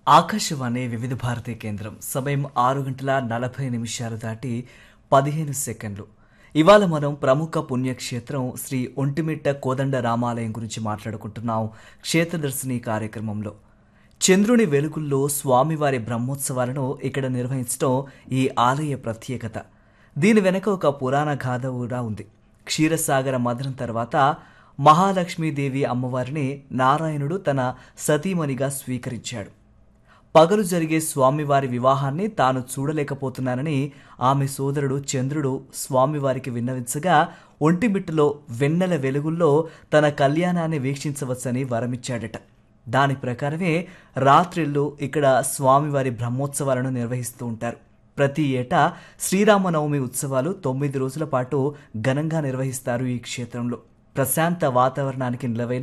ఆకాశవాణి వివిధ భారతి కేంద్రం సమయం ఆరు గంటల నలభై నిమిషాలు దాటి పదిహేను సెకండ్లు ఇవాళ మనం ప్రముఖ పుణ్యక్షేత్రం శ్రీ ఒంటిమిట్ట కోదండ రామాలయం గురించి మాట్లాడుకుంటున్నాం క్షేత్రదర్శిని కార్యక్రమంలో చంద్రుని వెలుగుల్లో స్వామివారి బ్రహ్మోత్సవాలను ఇక్కడ నిర్వహించడం ఈ ఆలయ ప్రత్యేకత దీని వెనక ఒక పురాణ గాథ కూడా ఉంది క్షీరసాగర మదనం తర్వాత మహాలక్ష్మీదేవి అమ్మవారిని నారాయణుడు తన సతీమణిగా స్వీకరించాడు పగలు జరిగే స్వామివారి వివాహాన్ని తాను చూడలేకపోతున్నానని ఆమె సోదరుడు చంద్రుడు స్వామివారికి విన్నవించగా ఒంటిమిట్టలో వెన్నెల వెలుగుల్లో తన కళ్యాణాన్ని వీక్షించవచ్చని వరమిచ్చాడట దాని ప్రకారమే రాత్రిళ్ళు ఇక్కడ స్వామివారి బ్రహ్మోత్సవాలను నిర్వహిస్తూ ఉంటారు ప్రతి ఏటా శ్రీరామనవమి ఉత్సవాలు తొమ్మిది రోజుల పాటు ఘనంగా నిర్వహిస్తారు ఈ క్షేత్రంలో ప్రశాంత వాతావరణానికి నిలవైన